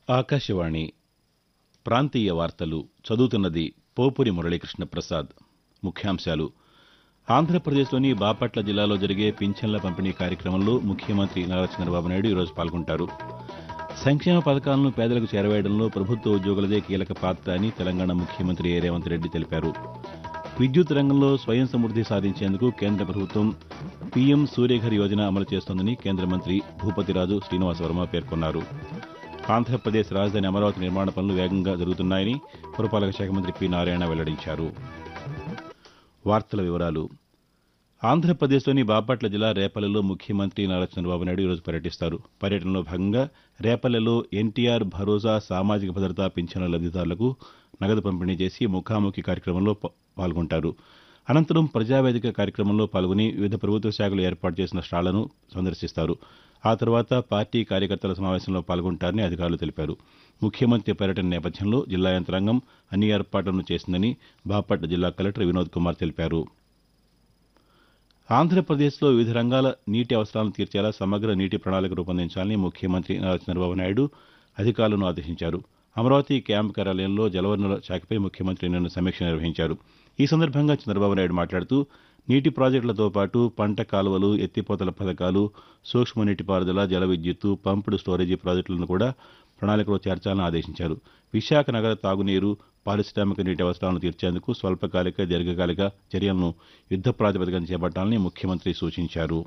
ఆకాశవాణి ప్రాంతీయ వార్తలు చదువుతున్నది పోపురి మురళీకృష్ణ ప్రసాద్ ముఖ్యాంశాలు ఆంధ్రప్రదేశ్లోని బాపట్ల జిల్లాలో జరిగే పింఛన్ల పంపిణీ కార్యక్రమంలో ముఖ్యమంత్రి నారా చంద్రబాబు నాయుడు ఈరోజు పాల్గొంటారు సంక్షేమ పథకాలను పేదలకు చేరవేయడంలో ప్రభుత్వ ఉద్యోగులదే కీలక పాత్ర అని తెలంగాణ ముఖ్యమంత్రి ఏ రేవంత్ రెడ్డి తెలిపారు విద్యుత్ రంగంలో స్వయం సమృద్ది సాధించేందుకు కేంద్ర ప్రభుత్వం పీఎం సూర్యఘర్ యోజన అమలు చేస్తోందని కేంద్ర మంత్రి భూపతిరాజు శ్రీనివాసవర్మ పేర్కొన్నారు ఆంధ్రప్రదేశ్ రాజధాని అమరావతి నిర్మాణ పనులు వేగంగా జరుగుతున్నాయని పురపాలక శాఖ మంత్రి పి నారాయణ వెల్లడించారు వార్తల వివరాలు ఆంధ్రప్రదేశ్లోని బాపట్ల జిల్లా రేపల్లెలో ముఖ్యమంత్రి నారా చంద్రబాబు నాయుడు ఈరోజు పర్యటిస్తారు పర్యటనలో భాగంగా రేపల్లెలో ఎన్టీఆర్ భరోసా సామాజిక భద్రతా పింఛన్ల లబ్దిదారులకు నగదు పంపిణీ చేసి ముఖాముఖి కార్యక్రమంలో పా- పాల్గొంటారు అనంతరం ప్రజావేదిక కార్యక్రమంలో పాల్గొని వివిధ ప్రభుత్వ శాఖలు ఏర్పాటు చేసిన స్టాళ్లను సందర్శిస్తారు ఆ తర్వాత పార్టీ కార్యకర్తల సమావేశంలో పాల్గొంటారని అధికారులు తెలిపారు ముఖ్యమంత్రి పర్యటన నేపథ్యంలో జిల్లా యంత్రాంగం అన్ని ఏర్పాట్లను చేసిందని బాపట్ల జిల్లా కలెక్టర్ వినోద్ కుమార్ తెలిపారు ఆంధ్రప్రదేశ్లో వివిధ రంగాల నీటి అవసరాలను తీర్చేలా సమగ్ర నీటి ప్రణాళిక రూపొందించాలని ముఖ్యమంత్రి నారా చంద్రబాబు నాయుడు అధికారులను ఆదేశించారు అమరావతి క్యాంపు కార్యాలయంలో జలవనరుల శాఖపై ముఖ్యమంత్రి నిన్న సమీక్ష నిర్వహించారు ఈ సందర్భంగా చంద్రబాబు నాయుడు మాట్లాడుతూ నీటి ప్రాజెక్టులతో పాటు పంట కాలువలు ఎత్తిపోతల పథకాలు సూక్ష్మ నీటిపారుదల జల విద్యుత్తు పంపుడు స్టోరేజీ ప్రాజెక్టులను కూడా ప్రణాళికలో చేర్చాలని ఆదేశించారు విశాఖ నగర తాగునీరు పారిశ్రామిక నీటి అవసరాలను తీర్చేందుకు స్వల్పకాలిక దీర్ఘకాలిక చర్యలను యుద్ద ప్రాతిపదికన చేపట్టాలని ముఖ్యమంత్రి సూచించారు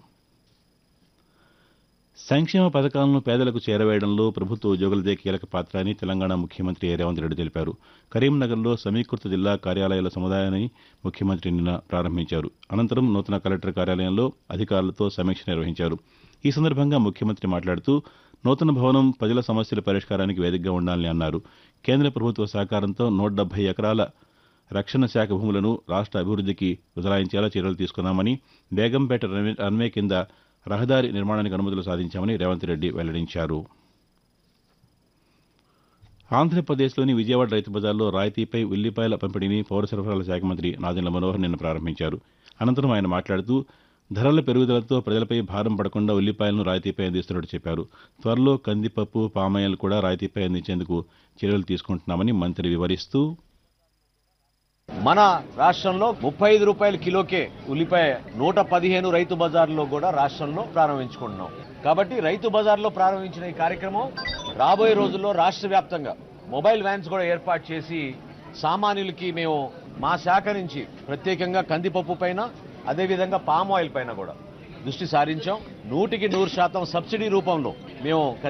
సంక్షేమ పథకాలను పేదలకు చేరవేయడంలో ప్రభుత్వ ఉద్యోగులదే కీలక పాత్ర అని తెలంగాణ ముఖ్యమంత్రి ఏ రేవంత్ రెడ్డి తెలిపారు కరీంనగర్లో సమీకృత జిల్లా కార్యాలయాల సముదాయాన్ని ముఖ్యమంత్రి నిన్న ప్రారంభించారు అనంతరం నూతన కలెక్టర్ కార్యాలయంలో అధికారులతో సమీక్ష నిర్వహించారు ఈ సందర్భంగా ముఖ్యమంత్రి మాట్లాడుతూ నూతన భవనం ప్రజల సమస్యల పరిష్కారానికి వేదికగా ఉండాలని అన్నారు కేంద్ర ప్రభుత్వ సహకారంతో నూట డెబ్బై ఎకరాల రక్షణ శాఖ భూములను రాష్ట్ర అభివృద్ధికి బదలాయించేలా చర్యలు తీసుకున్నామని బేగంపేట రన్వే- రన్వే కింద రహదారి నిర్మాణానికి అనుమతులు సాధించామని రేవంత్ రెడ్డి వెల్లడించారు ఆంధ్రప్రదేశ్లోని విజయవాడ రైతు బజార్లో రాయితీపై ఉల్లిపాయల పంపిణీని పౌర సరఫరాల శాఖ మంత్రి నాదెండ్ల మనోహర్ నిన్న ప్రారంభించారు అనంతరం ఆయన మాట్లాడుతూ ధరల పెరుగుదలతో ప్రజలపై భారం పడకుండా ఉల్లిపాయలను రాయితీపై అందిస్తున్నట్టు చెప్పారు త్వరలో కందిపప్పు పామాయిల్ కూడా రాయితీపై అందించేందుకు చర్యలు తీసుకుంటున్నామని మంత్రి వివరిస్తూ మన రాష్ట్రంలో ముప్పై ఐదు రూపాయల కిలోకే ఉల్లిపాయ నూట పదిహేను రైతు బజార్లో కూడా రాష్ట్రంలో ప్రారంభించుకుంటున్నాం కాబట్టి రైతు బజార్లో ప్రారంభించిన ఈ కార్యక్రమం రాబోయే రోజుల్లో రాష్ట్ర వ్యాప్తంగా మొబైల్ వ్యాన్స్ కూడా ఏర్పాటు చేసి సామాన్యులకి మేము మా శాఖ నుంచి ప్రత్యేకంగా కందిపప్పు పైన అదేవిధంగా పామ్ ఆయిల్ పైన కూడా దృష్టి సారించాం నూటికి నూరు శాతం సబ్సిడీ రూపంలో మేము